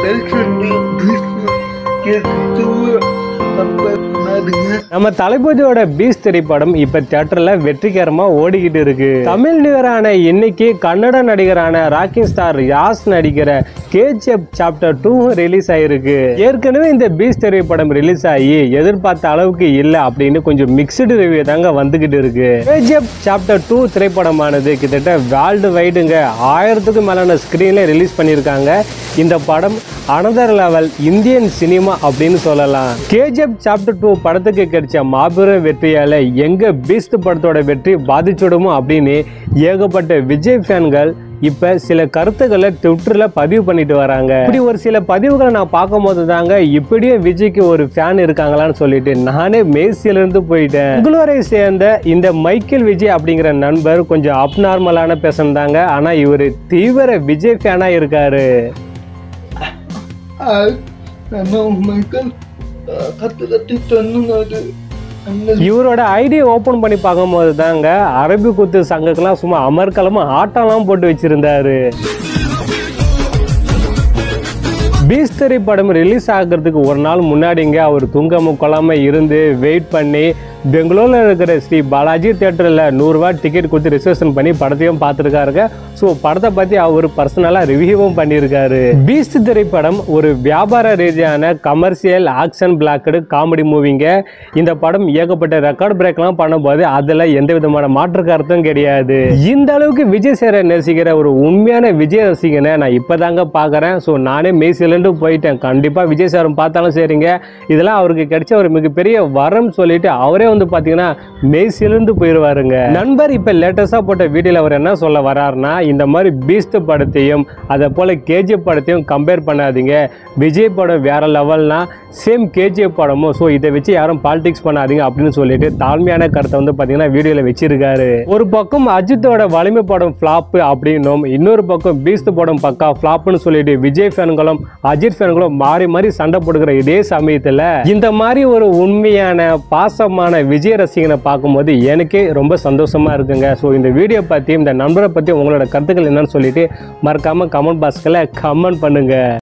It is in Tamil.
மெல்சன் கம்பேர் பண்ணாதுங்க நம்ம தளபதியோட பீஸ் திரைப்படம் இப்ப தியேட்டர்ல வெற்றிகரமா ஓடிக்கிட்டு இருக்கு தமிழ் நிகரான இன்னைக்கு கன்னட நடிகரான ராக்கிங் ஸ்டார் யாஸ் நடிக்கிற கேஜிஎஃப் சாப்டர் டூ ரிலீஸ் ஆயிருக்கு ஏற்கனவே இந்த பீஸ் திரைப்படம் ரிலீஸ் ஆகி எதிர்பார்த்த அளவுக்கு இல்ல அப்படின்னு கொஞ்சம் மிக்சடு ரிவ்யூ தாங்க வந்துகிட்டு இருக்கு கேஜிஎஃப் சாப்டர் டூ திரைப்படமானது கிட்டத்தட்ட வேர்ல்டு வைடுங்க ஆயிரத்துக்கும் மேலான ஸ்கிரீன்ல ரிலீஸ் பண்ணியிருக்காங்க இந்த படம் அனதர் லெவல் இந்தியன் சினிமா அப்படின்னு சொல்லலாம் கேஜிஎஃப் சாப்டர் டூ படத்துக்கு கிடைச்ச மாபெரும் வெற்றியால எங்க பீஸ்ட் படத்தோட வெற்றி பாதிச்சுடுமோ அப்படின்னு ஏகப்பட்ட விஜய் ஃபேன்கள் இப்ப சில கருத்துக்களை ட்விட்டர்ல பதிவு பண்ணிட்டு வராங்க இப்படி ஒரு சில பதிவுகளை நான் பார்க்கும்போது தாங்க இப்படியே விஜய்க்கு ஒரு ஃபேன் இருக்காங்களான்னு சொல்லிட்டு நானே மேசியில இருந்து போயிட்டேன் பெங்களூரை சேர்ந்த இந்த மைக்கேல் விஜய் அப்படிங்கிற நண்பர் கொஞ்சம் அப்நார்மலான பேசன் தாங்க ஆனா இவர் தீவிர விஜய் ஃபேனா இருக்காரு நம்ம மைக்கேல் கத்து கத்து தண்ணுங்க இவரோட ஐடியை ஓபன் பண்ணி பார்க்கும்போது தாங்க அரபி குத்து சங்கக்கெல்லாம் சும்மா அமர்க்கலமா ஆட்டம்லாம் போட்டு வச்சிருந்தாரு பீஸ் திரைப்படம் ரிலீஸ் ஆகிறதுக்கு ஒரு நாள் முன்னாடிங்க அவர் தூங்காம கொள்ளாம இருந்து வெயிட் பண்ணி பெங்களூர்ல இருக்கிற ஸ்ரீ பாலாஜி தியேட்டர்ல நூறுரூவா டிக்கெட் கொடுத்து ரிசர்வேஷன் பண்ணி படத்தையும் பார்த்துருக்காருங்க ஸோ படத்தை பத்தி அவர் பர்சனலா ரிவ்யூவும் பண்ணியிருக்காரு பீஸ்ட் திரைப்படம் ஒரு வியாபார ரீதியான கமர்ஷியல் ஆக்ஷன் பிளாக்கடு காமெடி மூவிங்க இந்த படம் ஏகப்பட்ட ரெக்கார்ட் பிரேக்லாம் பண்ணும்போது அதுல எந்த விதமான மாற்று கருத்தும் கிடையாது இந்த அளவுக்கு விஜய் சேர நேசிக்கிற ஒரு உண்மையான விஜய் ரசிகனை நான் இப்பதாங்க பார்க்கறேன் ஸோ நானே மெய்சிலண்டு போயிட்டேன் கண்டிப்பா விஜய் சாரும் பார்த்தாலும் சரிங்க இதெல்லாம் அவருக்கு கிடைச்ச ஒரு மிகப்பெரிய வரம் சொல்லிட்டு அவரே வந்து பாத்தீங்கன்னா மெய்சிலந்து போயிடுவாருங்க நண்பர் இப்ப லேட்டஸ்டா போட்ட வீடியோல அவர் என்ன சொல்ல வராருன்னா இந்த மாதிரி பீஸ்ட் படத்தையும் அதை போல கேஜிஎஃப் படத்தையும் கம்பேர் பண்ணாதீங்க விஜய் படம் வேற லெவல்னா சேம் கேஜிஎஃப் படமும் ஸோ இதை வச்சு யாரும் பாலிடிக்ஸ் பண்ணாதீங்க அப்படின்னு சொல்லிட்டு தாழ்மையான கருத்தை வந்து பார்த்தீங்கன்னா வீடியோவில் வச்சிருக்காரு ஒரு பக்கம் அஜித்தோட வலிமை படம் ஃப்ளாப் அப்படின்னும் இன்னொரு பக்கம் பீஸ்ட் படம் பக்கா ஃப்ளாப்னு சொல்லிட்டு விஜய் ஃபேன்களும் அஜித் ஃபேன்களும் மாறி மாறி சண்டை போடுகிற இதே சமயத்தில் இந்த மாதிரி ஒரு உண்மையான பாசமான விஜய் ரசிகனை பார்க்கும்போது எனக்கே ரொம்ப சந்தோஷமா இருக்குங்க ஸோ இந்த வீடியோ பற்றி இந்த நண்பரை பற்றி உங்களோட கருத்துக்கள் என்னன்னு சொல்லிட்டு மறக்காம கமெண்ட் பாக்ஸ்களை கமெண்ட் பண்ணுங்க